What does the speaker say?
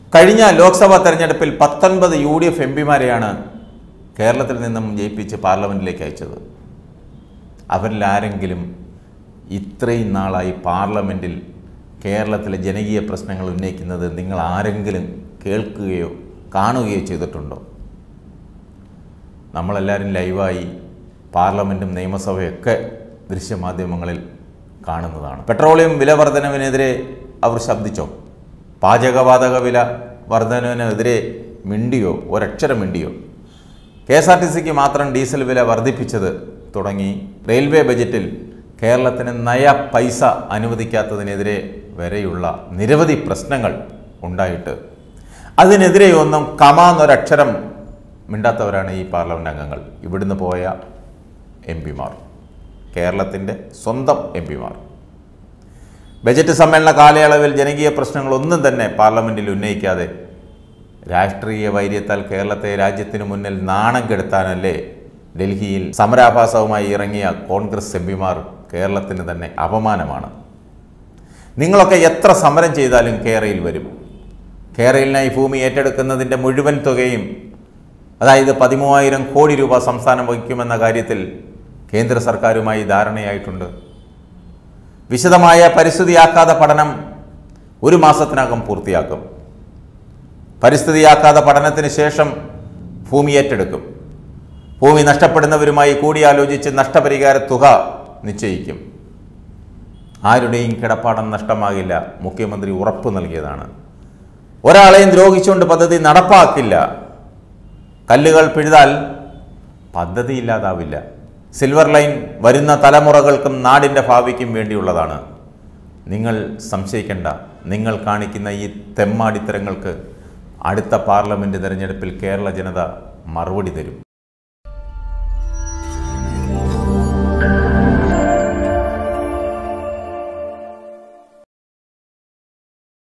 കഴിഞ്ഞ ലോക്സഭാ തെരഞ്ഞെടുപ്പിൽ പത്തൊൻപത് യു ഡി എഫ് എം പിമാരെയാണ് കേരളത്തിൽ നിന്നും ജയിപ്പിച്ച് പാർലമെൻറ്റിലേക്ക് അയച്ചത് അവരിൽ ആരെങ്കിലും ഇത്രയും നാളായി പാർലമെൻറ്റിൽ കേരളത്തിലെ ജനകീയ പ്രശ്നങ്ങൾ ഉന്നയിക്കുന്നത് നിങ്ങൾ ആരെങ്കിലും കേൾക്കുകയോ കാണുകയോ ചെയ്തിട്ടുണ്ടോ നമ്മളെല്ലാവരും ലൈവായി പാർലമെൻറ്റും നിയമസഭയൊക്കെ ദൃശ്യമാധ്യമങ്ങളിൽ കാണുന്നതാണ് പെട്രോളിയം വില വർധനവിനെതിരെ അവർ ശബ്ദിച്ചോ പാചകവാതക വില വർധനവിനെതിരെ മിണ്ടിയോ ഒരക്ഷരം മിണ്ടിയോ കെ എസ് ആർ ടി സിക്ക് മാത്രം ഡീസൽ വില വർദ്ധിപ്പിച്ചത് തുടങ്ങി റെയിൽവേ ബജറ്റിൽ കേരളത്തിന് നയ പൈസ അനുവദിക്കാത്തതിനെതിരെ വരെയുള്ള നിരവധി പ്രശ്നങ്ങൾ ഉണ്ടായിട്ട് അതിനെതിരെ ഒന്നും കമാന്നൊരക്ഷരം മിണ്ടാത്തവരാണ് ഈ പാർലമെൻറ്റ് അംഗങ്ങൾ ഇവിടുന്ന് പോയ എം പിമാർ കേരളത്തിൻ്റെ സ്വന്തം എം പിമാർ ബജറ്റ് സമ്മേളന കാലയളവിൽ ജനകീയ പ്രശ്നങ്ങളൊന്നും തന്നെ പാർലമെൻറ്റിൽ ഉന്നയിക്കാതെ രാഷ്ട്രീയ വൈര്യത്താൽ കേരളത്തെ രാജ്യത്തിനു മുന്നിൽ നാണം കെടുത്താനല്ലേ ഡൽഹിയിൽ സമരാഭാസവുമായി ഇറങ്ങിയ കോൺഗ്രസ് എം പിമാർ കേരളത്തിന് തന്നെ അപമാനമാണ് നിങ്ങളൊക്കെ എത്ര സമരം ചെയ്താലും കേരയിൽ വരും കേരളിനായി ഭൂമി ഏറ്റെടുക്കുന്നതിൻ്റെ മുഴുവൻ തുകയും അതായത് പതിമൂവായിരം കോടി രൂപ സംസ്ഥാനം വഹിക്കുമെന്ന കാര്യത്തിൽ കേന്ദ്ര സർക്കാരുമായി ധാരണയായിട്ടുണ്ട് വിശദമായ പരിസ്ഥിതിയാക്കാതെ പഠനം ഒരു മാസത്തിനകം പൂർത്തിയാക്കും പരിസ്ഥിതിയാക്കാതെ പഠനത്തിന് ശേഷം ഭൂമി ഏറ്റെടുക്കും ഭൂമി നഷ്ടപ്പെടുന്നവരുമായി കൂടിയാലോചിച്ച് നഷ്ടപരിഹാര തുക നിശ്ചയിക്കും ആരുടെയും കിടപ്പാടം നഷ്ടമാകില്ല മുഖ്യമന്ത്രി ഉറപ്പ് നൽകിയതാണ് ഒരാളെയും ദ്രോഹിച്ചുകൊണ്ട് പദ്ധതി നടപ്പാക്കില്ല കല്ലുകൾ പിഴുതാൽ പദ്ധതി ഇല്ലാതാവില്ല സിൽവർ ലൈൻ വരുന്ന തലമുറകൾക്കും നാടിൻ്റെ ഭാവിക്കും വേണ്ടിയുള്ളതാണ് നിങ്ങൾ സംശയിക്കേണ്ട നിങ്ങൾ കാണിക്കുന്ന ഈ തെമ്മാടിത്തരങ്ങൾക്ക് അടുത്ത പാർലമെൻറ്റ് തിരഞ്ഞെടുപ്പിൽ കേരള ജനത മറുപടി തരും